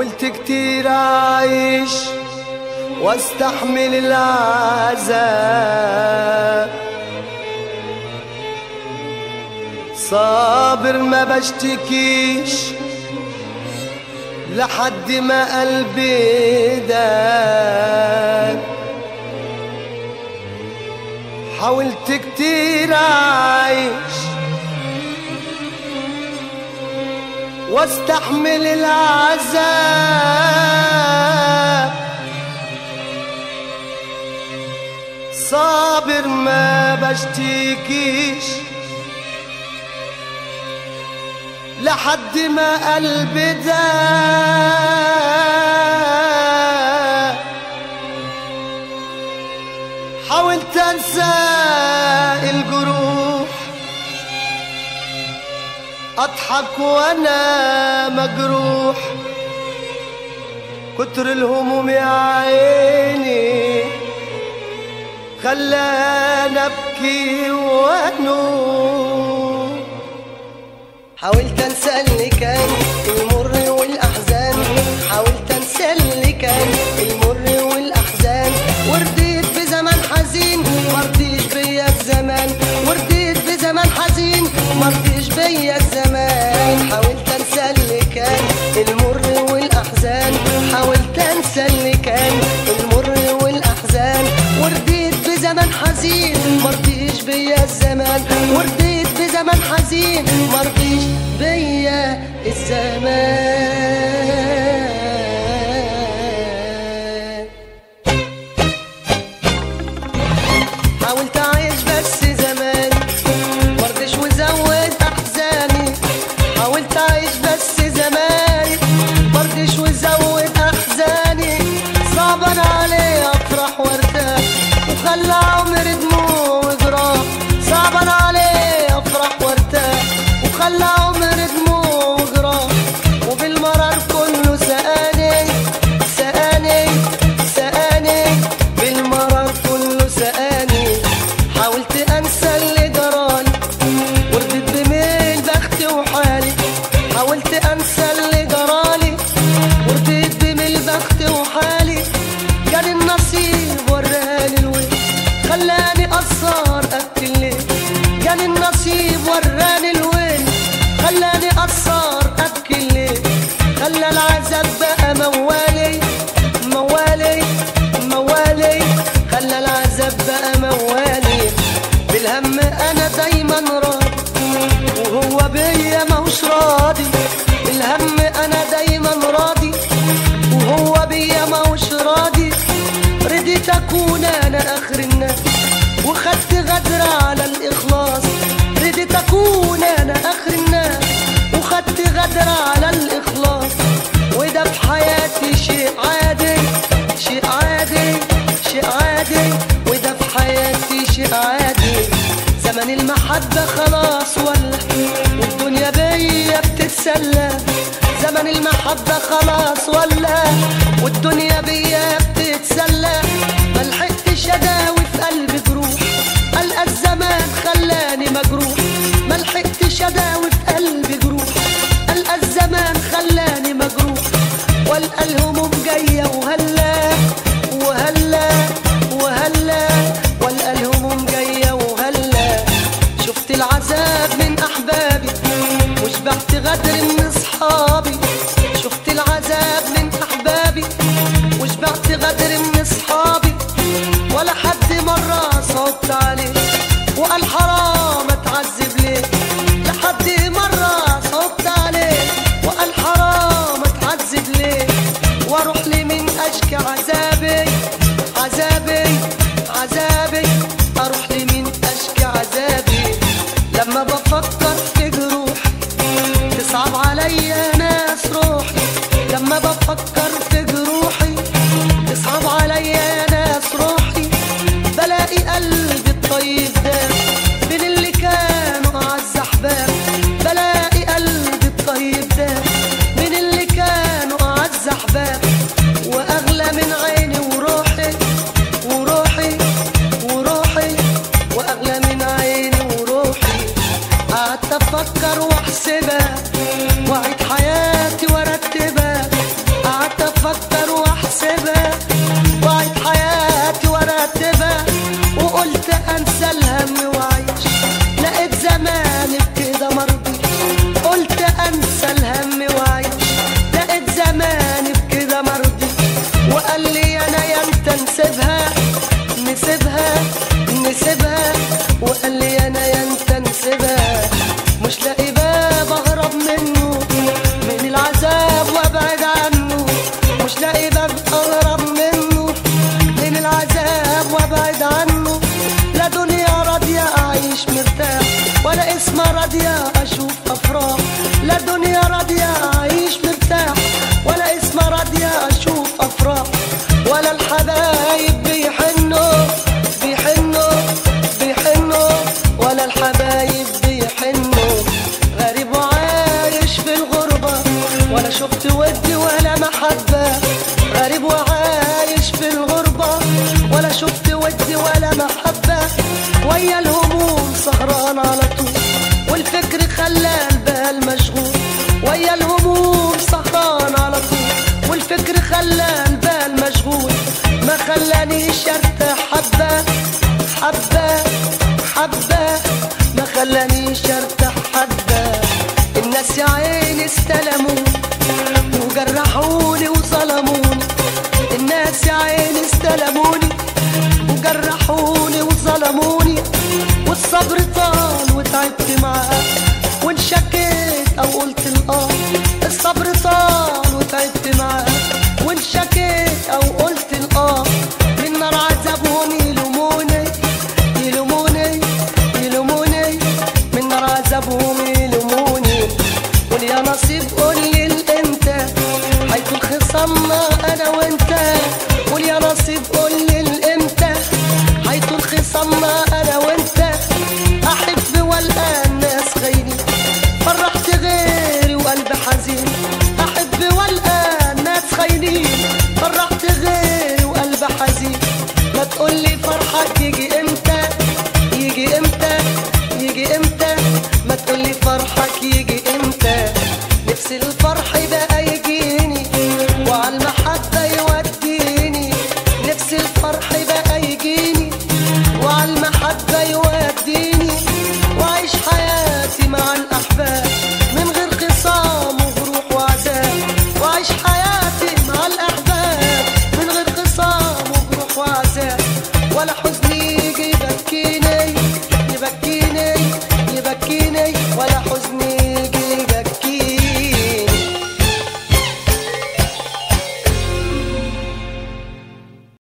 حاولت كتير أعيش واستحمل العذاب صابر ما بشتكيش لحد ما قلبي دان حاولت كتير أعيش واستحمل العذاب صابر ما بشتكيش لحد ما قلبي ده حاولت انسى الجروح اضحك وانا مجروح كتر الهموم يا عيني خلاني ابكي وانوح حاولت انسى اللي كان المر والاحزان حاولت انسى اللي كان المر والاحزان ورديت بزمن حزين مرضيش بيا الزمان ورديت بزمن حزين مرضيش بيا الزمان حاولت انسى اللي كان المر والاحزان حاولت انسى اللي كان المر والاحزان ورديت بزمن حزين مرضيش بيا الزمان ورديت بزمن حزين مرضيش بيا الزمان حاولت اعيش بس زمان مرضيش وزود احزاني حاولت اعيش بس زماني مرضيش وزود احزاني صعبان علي افرح وارتاح وخلى عمري دموع وجراح صعبان علي افرح وارتاح وخلى عمري دموع وجراح وبالمرار كله سقاني سقاني سقاني بالمرار كله سقاني حاولت انسى اللي جرالي وردت بميل بختي وحالي حاولت انسى اللي جرالي وردت بميل بختي وحالي كان النصيب وراني الويل خلاني اقصر ابكي الليل كان النصيب وراني الويل خلاني اقصر ابكي الليل خلى العذاب بقى موالي موالي موالي خلى العذاب بقى موالي بالهم انا دايما راضي وهو بيا ماهوش راضي بالهم انا دايما راضي وهو بيا ماهوش راضي رضيت اكون انا اخر الناس وخدت غدر على الاخلاص رضيت اكون انا اخر الناس وخدت غدر على الاخلاص وده في حياتي شيء عادي شيء عادي شيء عادي وده في حياتي شيء عادي زمن المحبة خلاص ولا والدنيا بيا بتتسلى زمن المحبة خلاص ولا والدنيا بيا بتتسلى ملحقتش اداوي في قلبي جروح ألقى الزمان خلاني مجروح ملحقتش اداوي في قلبي جروح ألقى الزمان خلاني مجروح والقى الهموم جاية وهلا وهلا وهلا والقى الهموم جاية وهلا شفت العذاب من أحبابي وشبعت غدر من أصحابي شفت العذاب من أحبابي وشبعت غدر من أصحابي عنه لا دنيا راضية أعيش مرتاح ولا اسم راضية أشوف أفراح لا دنيا راضية أعيش مرتاح ولا اسم راضية أشوف أفراح ولا الحبايب بيحنوا بيحنوا بيحنوا ولا الحبايب بيحنوا غريب وعايش في الغربة ولا شفت ودي ولا محبة غريب وعايش في الغربة ولا شفت ودي ولا محبة ويا الهموم سهران على طول والفكر خلى البال مشغول ويا الهموم سهران على طول والفكر خلى البال مشغول ما خلانيش ارتاح حبة حبة حبة ما خلانيش ارتاح حبة الناس يا عيني استلموني وجرحوني وظلموني الناس يا عيني استلموني وجرحوني وظلموني والصبر طال وتعبت معاه وانشكيت او قلت الاه الصبر طال وتعبت معاه وانشكيت او قلت الاه من نار عذابهم يلوموني يلوموني يلوموني من نار عذابهم يلوموني قول يا نصيب قول لي الامتى هيكون خصامنا انا وانت قول يا نصيب قول لي الامتى هيكون خصامنا انا وانت احب والقى الناس خاينين فرحت غيري وقلبي حزين احب والقى الناس خاينين فرحت غيري وقلبي حزين ما تقولي فرحك يجي امتى يجي امتى يجي امتى ما تقولي فرحك يجي امتى نفسي الفرح بقى يجيني وعلى المحبة يوديني نفسي الفرح بقى يجيني وعلى المحبة يوديني